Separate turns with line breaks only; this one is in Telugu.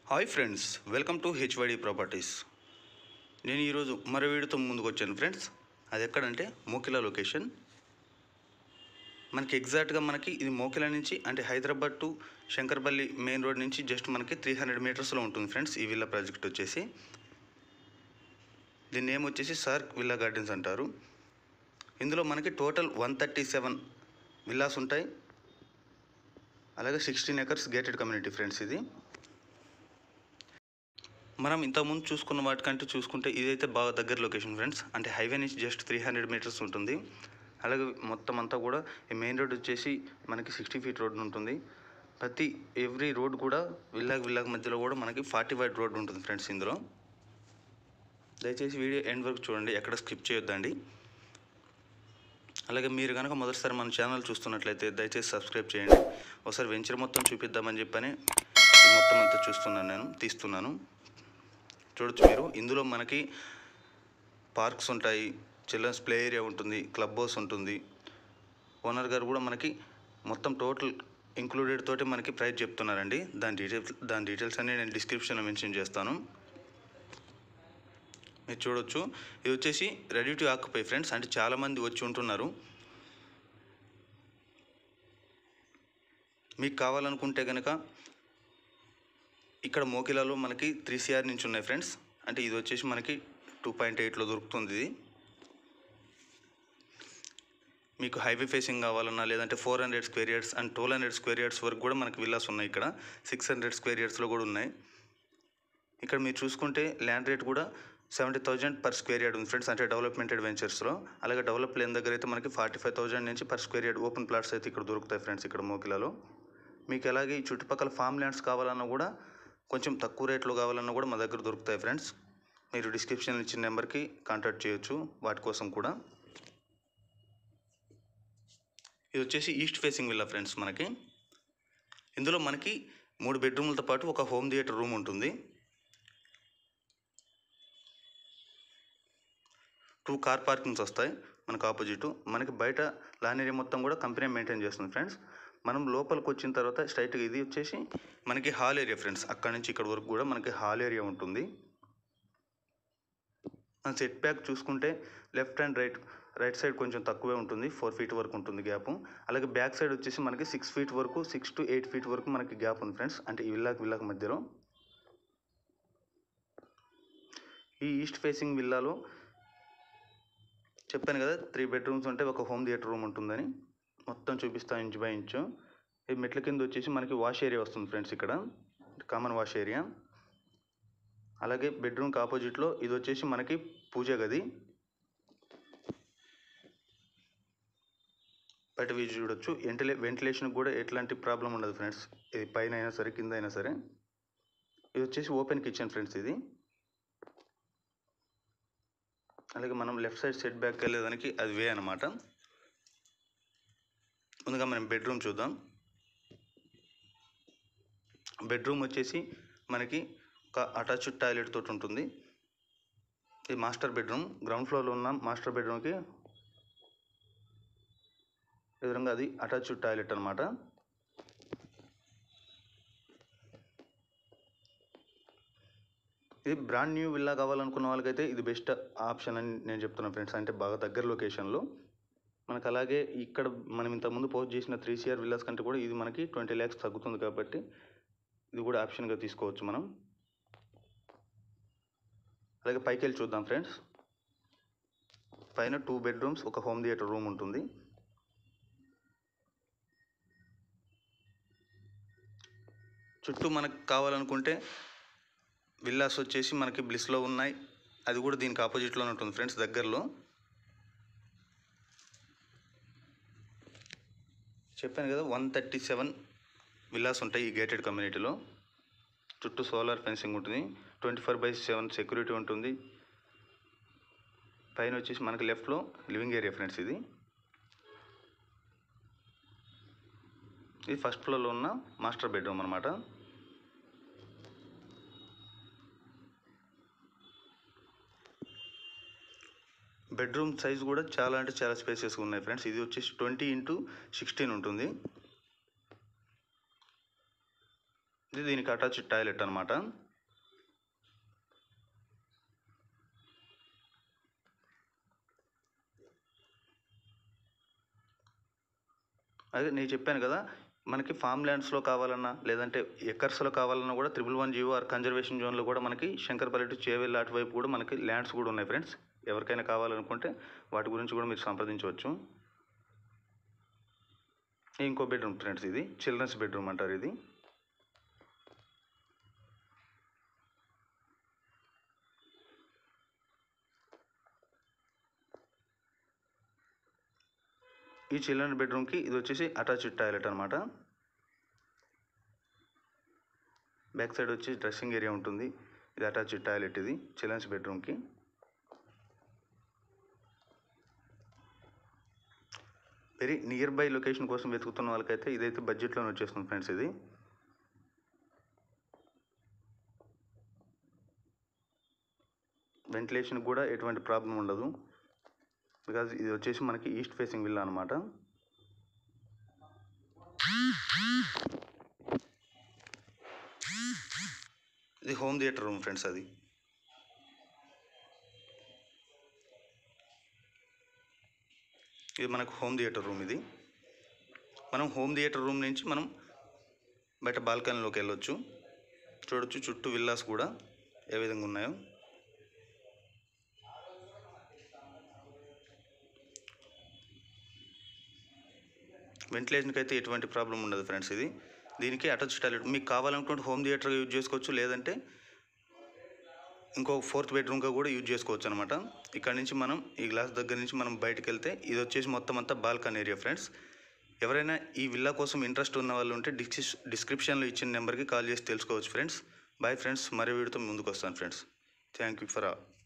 hi friends welcome to HYD properties నేను ఈరోజు మరో వీడియోతో ముందుకు వచ్చాను ఫ్రెండ్స్ అది ఎక్కడంటే మోకిలా లొకేషన్ మనకి ఎగ్జాక్ట్గా మనకి ఇది మోకిలా నుంచి అంటే Hyderabad to Shankarpally main road నుంచి జస్ట్ మనకి త్రీ హండ్రెడ్ మీటర్స్లో ఉంటుంది ఫ్రెండ్స్ ఈ విల్లా ప్రాజెక్ట్ వచ్చేసి దీని నేమ్ వచ్చేసి సార్క్ విల్లా గార్డెన్స్ అంటారు ఇందులో మనకి total one thirty seven villas ఉంటాయి అలాగే sixteen acres gated community friends ఇది మనం ఇంతకుముందు చూసుకున్న వాటికంటే చూసుకుంటే ఇదైతే బాగా దగ్గర లొకేషన్ ఫ్రెండ్స్ అంటే హైవే నుంచి జస్ట్ త్రీ హండ్రెడ్ మీటర్స్ ఉంటుంది అలాగే మొత్తం అంతా కూడా ఈ మెయిన్ రోడ్ వచ్చేసి మనకి సిక్స్టీ ఫీట్ రోడ్ ఉంటుంది ప్రతి ఎవ్రీ రోడ్ కూడా విల్లాగ్ విల్లాగ్ మధ్యలో కూడా మనకి ఫార్టీ ఫైవ్ రోడ్ ఉంటుంది ఫ్రెండ్స్ ఇందులో దయచేసి వీడియో ఎండ్ వరకు చూడండి ఎక్కడ స్కిప్ చేయొద్దండి అలాగే మీరు కనుక మొదటిసారి మన ఛానల్ చూస్తున్నట్లయితే దయచేసి సబ్స్క్రైబ్ చేయండి ఒకసారి వెంచర్ మొత్తం చూపిద్దామని చెప్పని ఈ మొత్తం అంతా చూస్తున్నాను నేను తీస్తున్నాను చూడొచ్చు మీరు ఇందులో మనకి పార్క్స్ ఉంటాయి చిల్డ్రన్స్ ప్లే ఏరియా ఉంటుంది క్లబ్ హౌస్ ఉంటుంది ఓనర్ గారు కూడా మనకి మొత్తం టోటల్ ఇంక్లూడెడ్ తోటి మనకి ప్రైస్ చెప్తున్నారండి దాని డీటెయిల్స్ దాని డీటెయిల్స్ అన్ని నేను డిస్క్రిప్షన్లో మెన్షన్ చేస్తాను మీరు చూడొచ్చు ఇది వచ్చేసి రెడీ టు ఆక్యుపై ఫ్రెండ్స్ అంటే చాలామంది వచ్చి ఉంటున్నారు మీకు కావాలనుకుంటే కనుక ఇక్కడ మోకిలాలో మనకి త్రీ సిఆర్ నుంచి ఉన్నాయి ఫ్రెండ్స్ అంటే ఇది వచ్చేసి మనకి టూ పాయింట్ ఎయిట్లో దొరుకుతుంది ఇది మీకు హైవే ఫేసింగ్ కావాలన్నా లేదంటే four hundred square yards and twelve hundred square yards వరకు కూడా మనకి విల్లాస్ ఉన్నాయి ఇక్కడ సిక్స్ హండ్రెడ్ స్క్వేర్ ఇయర్స్లో కూడా ఉన్నాయి ఇక్కడ మీరు చూసుకుంటే ల్యాండ్ రేట్ కూడా seventy thousand per square yard ఉంది ఫ్రెండ్స్ అంటే డెవలప్మెంటెడ్ వెంచర్స్లో అలాగే డెవలప్ లేని దగ్గర అయితే మనకి ఫార్టీ ఫైవ్ థౌజండ్ నుంచి per square yard open plots అయితే ఇక్కడ దొరుకుతాయి ఫ్రెండ్స్ ఇక్కడ మోకిలాలో మీకు అలాగే ఈ చుట్టుపక్కల ఫామ్ ల్యాండ్స్ కావాలన్నా కూడా కొంచెం తక్కువ రేట్లో కావాలన్నా కూడా మా దగ్గర దొరుకుతాయి ఫ్రెండ్స్ మీరు డిస్క్రిప్షన్ ఇచ్చిన నెంబర్కి కాంటాక్ట్ చేయొచ్చు వాటి కోసం కూడా ఇది వచ్చేసి ఈస్ట్ ఫేసింగ్ విల్లా ఫ్రెండ్స్ మనకి ఇందులో మనకి మూడు బెడ్రూమ్లతో పాటు ఒక హోమ్ థియేటర్ రూమ్ ఉంటుంది టూ కార్ పార్కింగ్స్ వస్తాయి మనకు ఆపోజిట్ మనకి బయట లాన్ ఏరియా మొత్తం కూడా కంపెనీ మెయింటైన్ చేస్తుంది ఫ్రెండ్స్ మనం లోపలికి వచ్చిన తర్వాత స్ట్రైట్గా ఇది వచ్చేసి మనకి హాల్ ఏరియా ఫ్రెండ్స్ అక్కడ నుంచి ఇక్కడ వరకు కూడా మనకి హాల్ ఏరియా ఉంటుంది మన సెట్ బ్యాక్ చూసుకుంటే left and right right side కొంచెం తక్కువే ఉంటుంది ఫోర్ ఫీట్ వరకు ఉంటుంది గ్యాప్ అలాగే బ్యాక్ సైడ్ వచ్చేసి మనకి సిక్స్ ఫీట్ వరకు సిక్స్ టు ఎయిట్ ఫీట్ వరకు మనకి గ్యాప్ ఉంది ఫ్రెండ్స్ అంటే ఈ విల్లాకి విల్లాకి మధ్యలో ఈ ఈస్ట్ ఫేసింగ్ విల్లాలో చెప్పాను కదా త్రీ బెడ్రూమ్స్ ఉంటే ఒక హోమ్ థియేటర్ రూమ్ ఉంటుందని మొత్తం చూపిస్తాను ఇంచు బై ఇంచు ఈ మెట్ల కింద వచ్చేసి మనకి వాష్ ఏరియా వస్తుంది ఫ్రెండ్స్ ఇక్కడ కామన్ వాష్ ఏరియా అలాగే బెడ్రూమ్కి ఆపోజిట్లో ఇది వచ్చేసి మనకి పూజ గది బయట వీజు చూడొచ్చు వెంటిలే వెంటిలేషన్ కూడా ఎట్లాంటి ప్రాబ్లం ఉండదు ఫ్రెండ్స్ ఇది పైన అయినా సరే కింద అయినా సరే ఇది వచ్చేసి ఓపెన్ కిచెన్ ఫ్రెండ్స్ ఇది అలాగే మనం లెఫ్ట్ సైడ్ సెట్ బ్యాక్ వెళ్ళేదానికి అది వే అనమాట ముందుగా మనం బెడ్రూమ్ చూద్దాం బెడ్రూమ్ వచ్చేసి మనకి ఒక అటాచ్డ్ టాయిలెట్ తోటి ఉంటుంది ఇది మాస్టర్ బెడ్రూమ్ గ్రౌండ్ ఫ్లోర్లో ఉన్న మాస్టర్ బెడ్రూమ్కి ఎదురుగా అది అటాచ్డ్ టాయిలెట్ అనమాట ఇది బ్రాండ్ న్యూ విల్లా కావాలనుకున్న వాళ్ళకైతే ఇది బెస్ట్ ఆప్షన్ అని నేను చెప్తున్నాను ఫ్రెండ్స్ అంటే బాగా దగ్గర లొకేషన్లో మనకు అలాగే ఇక్కడ మనం ఇంతకుముందు పోస్ట్ చేసిన త్రీ సిఆర్ విల్లాస్ కంటే కూడా ఇది మనకి ట్వంటీ ల్యాక్స్ తగ్గుతుంది కాబట్టి ఇది కూడా ఆప్షన్గా తీసుకోవచ్చు మనం అలాగే పైకి వెళ్ళి చూద్దాం ఫ్రెండ్స్ పైన టూ బెడ్రూమ్స్ ఒక హోమ్ థియేటర్ రూమ్ ఉంటుంది చుట్టూ మనకు కావాలనుకుంటే విల్లాస్ వచ్చేసి మనకి బ్లిస్లో ఉన్నాయి అది కూడా దీనికి ఆపోజిట్లోనే ఉంటుంది ఫ్రెండ్స్ దగ్గరలో చెప్పాను కదా వన్ థర్టీ సెవెన్ విల్లాస్ ఉంటాయి ఈ గేటెడ్ కమ్యూనిటీలో చుట్టూ సోలార్ ఫెన్సింగ్ ఉంటుంది twenty four by seven security ఉంటుంది పైన వచ్చేసి మనకి లెఫ్ట్లో లివింగ్ ఏరియా ఫ్రెండ్స్ ఇది ఇది ఫస్ట్ ఫ్లోర్లో ఉన్న మాస్టర్ బెడ్రూమ్ అనమాట బెడ్రూమ్ సైజ్ కూడా చాలా అంటే చాలా స్పేసెస్గా ఉన్నాయి ఫ్రెండ్స్ ఇది వచ్చేసి ట్వంటీ ఇంటూ సిక్స్టీన్ ఉంటుంది ఇది దీనికి అటాచ్ టాయిలెట్ అనమాట అదే నేను చెప్పాను కదా మనకి ఫామ్ ల్యాండ్స్లో కావాలన్నా లేదంటే ఎకర్స్లో కావాలన్నా కూడా triple one GO or conservation జోన్లో కూడా మనకి శంకర్పల్లి టు చేవెళ్ళ అటువైపు కూడా మనకి ల్యాండ్స్ కూడా ఉన్నాయి ఫ్రెండ్స్ ఎవరికైనా కావాలనుకుంటే వాటి గురించి కూడా మీరు సంప్రదించవచ్చు ఇంకో బెడ్రూమ్ ఫ్రెండ్స్ ఇది చిల్డ్రన్స్ బెడ్రూమ్ అంటారు ఇది ఈ చిల్డ్రన్ బెడ్రూమ్కి ఇది వచ్చేసి అటాచ్డ్ టాయిలెట్ అనమాట బ్యాక్ సైడ్ వచ్చి డ్రెస్సింగ్ ఏరియా ఉంటుంది ఇది అటాచ్డ్ టాయిలెట్ ఇది చిల్డ్రన్స్ బెడ్రూమ్కి వెరీ నియర్ బై లొకేషన్ కోసం వెతుకుతున్న వాళ్ళకైతే ఇదైతే బడ్జెట్లోనే వచ్చేస్తుంది ఫ్రెండ్స్ ఇది వెంటిలేషన్ కూడా ఎటువంటి ప్రాబ్లం ఉండదు బికాజ్ ఇది వచ్చేసి మనకి ఈస్ట్ ఫేసింగ్ విల్లా అనమాట ఇది హోమ్ థియేటర్ రూమ్ ఫ్రెండ్స్ అది ఇది మనకు హోమ్ థియేటర్ రూమ్ ఇది మనం హోమ్ థియేటర్ రూమ్ నుంచి మనం బయట బాల్కనీలోకి వెళ్ళొచ్చు చూడొచ్చు చుట్టూ విల్లాస్ కూడా ఏ విధంగా ఉన్నాయో వెంటిలేషన్కి అయితే ఎటువంటి ప్రాబ్లం ఉండదు ఫ్రెండ్స్ ఇది దీనికి అటాచ్ టాయిలెట్ మీకు కావాలనుకుంటే హోమ్ థియేటర్ యూజ్ చేసుకోవచ్చు లేదంటే ఇంకో ఫోర్త్ బెడ్రూమ్గా కూడా యూజ్ చేసుకోవచ్చు అనమాట ఇక్కడ నుంచి మనం ఈ గ్లాస్ దగ్గర నుంచి మనం బయటకు వెళ్తే ఇది వచ్చేసి మొత్తం అంతా బాల్కన్ ఏరియా ఫ్రెండ్స్ ఎవరైనా ఈ విల్లా కోసం ఇంట్రెస్ట్ ఉన్న వాళ్ళు ఉంటే డిస్క్రిప్ డిస్క్రిప్షన్లో ఇచ్చిన నెంబర్కి కాల్ చేసి తెలుసుకోవచ్చు ఫ్రెండ్స్ బాయ్ ఫ్రెండ్స్ మరో వీడితో ముందుకు వస్తాను ఫ్రెండ్స్ థ్యాంక్ యూ ఫర్